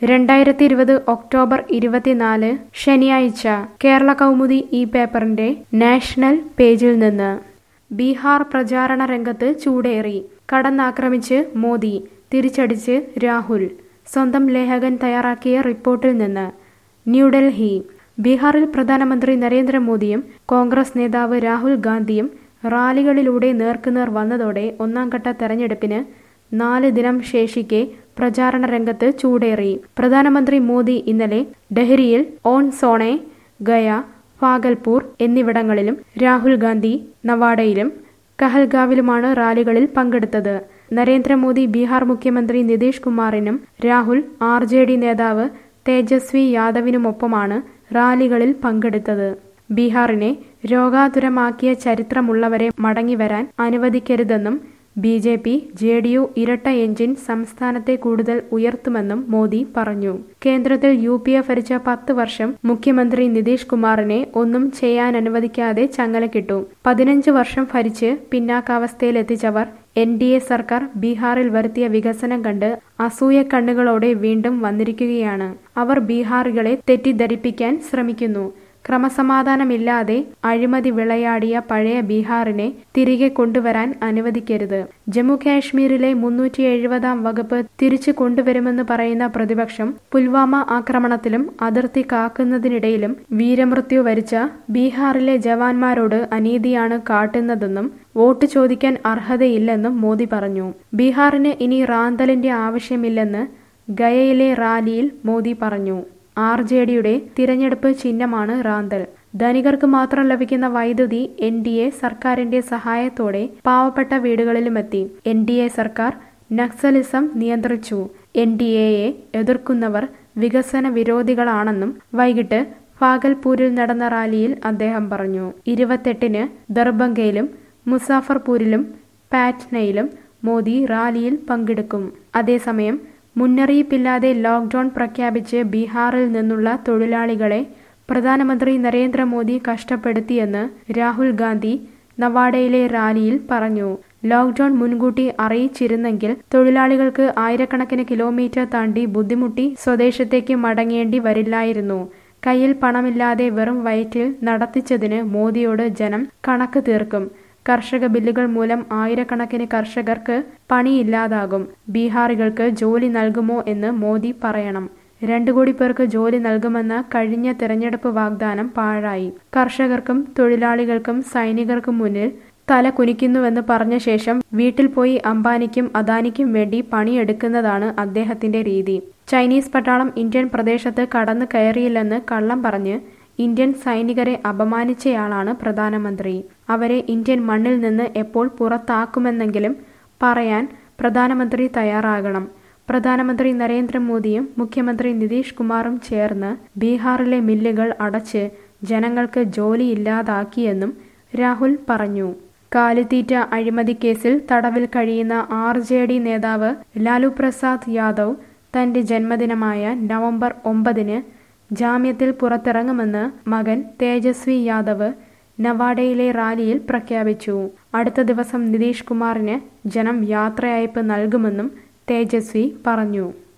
രണ്ടായിരത്തി ഇരുപത് ഒക്ടോബർ ഇരുപത്തിനാല് ശനിയാഴ്ച കേരള കൗമുദി ഈ പേപ്പറിന്റെ നാഷണൽ പേജിൽ നിന്ന് ബീഹാർ പ്രചാരണ രംഗത്ത് ചൂടേറി കടന്നാക്രമിച്ച് മോദി തിരിച്ചടിച്ച് രാഹുൽ സ്വന്തം ലേഖകൻ തയ്യാറാക്കിയ റിപ്പോർട്ടിൽ നിന്ന് ന്യൂഡൽഹി ബീഹാറിൽ പ്രധാനമന്ത്രി നരേന്ദ്രമോദിയും കോൺഗ്രസ് നേതാവ് രാഹുൽ ഗാന്ധിയും റാലികളിലൂടെ നേർക്കുനേർ വന്നതോടെ ഒന്നാംഘട്ട തെരഞ്ഞെടുപ്പിന് നാല് ദിനം ശേഷിക്കെ പ്രചാരണ രംഗത്ത് ചൂടേറി പ്രധാനമന്ത്രി മോദി ഇന്നലെ ഡെഹ്റിയിൽ ഓൺ സോണെ ഗയ ഭാഗൽപൂർ എന്നിവിടങ്ങളിലും രാഹുൽ ഗാന്ധി നവാഡയിലും കഹൽഗാവിലുമാണ് റാലികളിൽ പങ്കെടുത്തത് നരേന്ദ്രമോദി ബീഹാർ മുഖ്യമന്ത്രി Nitish കുമാറിനും Rahul R J D നേതാവ് തേജസ്വി യാദവിനുമൊപ്പമാണ് റാലികളിൽ പങ്കെടുത്തത് ബീഹാറിനെ രോഗാതുരമാക്കിയ ചരിത്രമുള്ളവരെ മടങ്ങിവരാൻ അനുവദിക്കരുതെന്നും B J P J D U ഇരട്ട എഞ്ചിൻ സംസ്ഥാനത്തെ കൂടുതൽ ഉയർത്തുമെന്നും മോദി പറഞ്ഞു കേന്ദ്രത്തിൽ യു പി എ ഭരിച്ച പത്ത് വർഷം മുഖ്യമന്ത്രി നിതീഷ് കുമാറിനെ ഒന്നും ചെയ്യാൻ അനുവദിക്കാതെ ചങ്ങലക്കിട്ടു പതിനഞ്ച് വർഷം ഭരിച്ച് പിന്നാക്കാവസ്ഥയിലെത്തിച്ചവർ എൻ ഡി എ സർക്കാർ ബീഹാറിൽ വരുത്തിയ വികസനം കണ്ട് അസൂയ കണ്ണുകളോടെ വീണ്ടും വന്നിരിക്കുകയാണ് അവർ ബീഹാറികളെ തെറ്റിദ്ധരിപ്പിക്കാൻ ശ്രമിക്കുന്നു ക്രമസമാധാനമില്ലാതെ അഴിമതി വിളയാടിയ പഴയ ബീഹാറിനെ തിരികെ കൊണ്ടുവരാൻ അനുവദിക്കരുത് ജമ്മു കാശ്മീരിലെ മുന്നൂറ്റി എഴുപതാം വകുപ്പ് തിരിച്ചു കൊണ്ടുവരുമെന്ന് പറയുന്ന പ്രതിപക്ഷം പുൽവാമ ആക്രമണത്തിലും അതിർത്തി കാക്കുന്നതിനിടയിലും വീരമൃത്യു വരിച്ച ബീഹാറിലെ ജവാന്മാരോട് അനീതിയാണ് കാട്ടുന്നതെന്നും വോട്ട് ചോദിക്കാൻ അർഹതയില്ലെന്നും മോദി പറഞ്ഞു ബീഹാറിന് ഇനി റാന്തലിന്റെ ആവശ്യമില്ലെന്ന് ഗയയിലെ റാലിയിൽ മോദി പറഞ്ഞു ആർ ജെ ഡിയുടെ തിരഞ്ഞെടുപ്പ് ചിഹ്നമാണ് റാന്തൽ ധനികർക്ക് മാത്രം ലഭിക്കുന്ന വൈദ്യുതി എൻ ഡി എ സർക്കാരിന്റെ സഹായത്തോടെ പാവപ്പെട്ട വീടുകളിലുമെത്തി എൻ ഡി എ സർക്കാർ നക്സലിസം നിയന്ത്രിച്ചു എൻ ഡി എയെ എതിർക്കുന്നവർ വികസന വിരോധികളാണെന്നും വൈകിട്ട് ഭാഗൽപൂരിൽ നടന്ന റാലിയിൽ അദ്ദേഹം പറഞ്ഞു ഇരുപത്തെട്ടിന് ദർബംഗയിലും മുസാഫർപൂരിലും പാറ്റ്നയിലും മോദി റാലിയിൽ പങ്കെടുക്കും അതേസമയം മുന്നറിയിപ്പില്ലാതെ ലോക്ഡൌൺ പ്രഖ്യാപിച്ച് ബീഹാറിൽ നിന്നുള്ള തൊഴിലാളികളെ പ്രധാനമന്ത്രി നരേന്ദ്രമോദി കഷ്ടപ്പെടുത്തിയെന്ന് രാഹുൽ ഗാന്ധി നവാഡയിലെ റാലിയിൽ പറഞ്ഞു ലോക്ഡൌൺ മുൻകൂട്ടി അറിയിച്ചിരുന്നെങ്കിൽ തൊഴിലാളികൾക്ക് ആയിരക്കണക്കിന് കിലോമീറ്റർ താണ്ടി ബുദ്ധിമുട്ടി സ്വദേശത്തേക്ക് മടങ്ങേണ്ടി വരില്ലായിരുന്നു കയ്യിൽ പണമില്ലാതെ വെറും വയറ്റിൽ നടത്തിച്ചതിന് മോദിയോട് ജനം കണക്ക് തീർക്കും കർഷക ബില്ലുകൾ മൂലം ആയിരക്കണക്കിന് കർഷകർക്ക് പണിയില്ലാതാകും ബീഹാറികൾക്ക് ജോലി നൽകുമോ എന്ന് മോദി പറയണം രണ്ടു കോടി പേർക്ക് ജോലി നൽകുമെന്ന കഴിഞ്ഞ തെരഞ്ഞെടുപ്പ് വാഗ്ദാനം പാഴായി കർഷകർക്കും തൊഴിലാളികൾക്കും സൈനികർക്കും മുന്നിൽ തല കുനിക്കുന്നുവെന്ന് പറഞ്ഞ ശേഷം വീട്ടിൽ പോയി അംബാനിക്കും അദാനിക്കും വേണ്ടി പണിയെടുക്കുന്നതാണ് അദ്ദേഹത്തിന്റെ രീതി ചൈനീസ് പട്ടാളം ഇന്ത്യൻ പ്രദേശത്ത് കടന്നു കയറിയില്ലെന്ന് കള്ളം പറഞ്ഞ് ഇന്ത്യൻ സൈനികരെ അപമാനിച്ചയാളാണ് പ്രധാനമന്ത്രി അവരെ ഇന്ത്യൻ മണ്ണിൽ നിന്ന് എപ്പോൾ പുറത്താക്കുമെന്നെങ്കിലും പറയാൻ പ്രധാനമന്ത്രി തയ്യാറാകണം പ്രധാനമന്ത്രി നരേന്ദ്രമോദിയും മുഖ്യമന്ത്രി നിതീഷ് കുമാറും ചേർന്ന് ബീഹാറിലെ മില്ലുകൾ അടച്ച് ജനങ്ങൾക്ക് ജോലിയില്ലാതാക്കിയെന്നും രാഹുൽ പറഞ്ഞു കാലിത്തീറ്റ അഴിമതി കേസിൽ തടവിൽ കഴിയുന്ന ആർ ജെ ഡി നേതാവ് ലാലു പ്രസാദ് യാദവ് തന്റെ ജന്മദിനമായ നവംബർ ഒമ്പതിന് ജാമ്യത്തിൽ പുറത്തിറങ്ങുമെന്ന് മകൻ തേജസ്വി യാദവ് നവാഡയിലെ റാലിയിൽ പ്രഖ്യാപിച്ചു അടുത്ത ദിവസം നിതീഷ് കുമാറിന് ജനം യാത്രയയപ്പ് നൽകുമെന്നും തേജസ്വി പറഞ്ഞു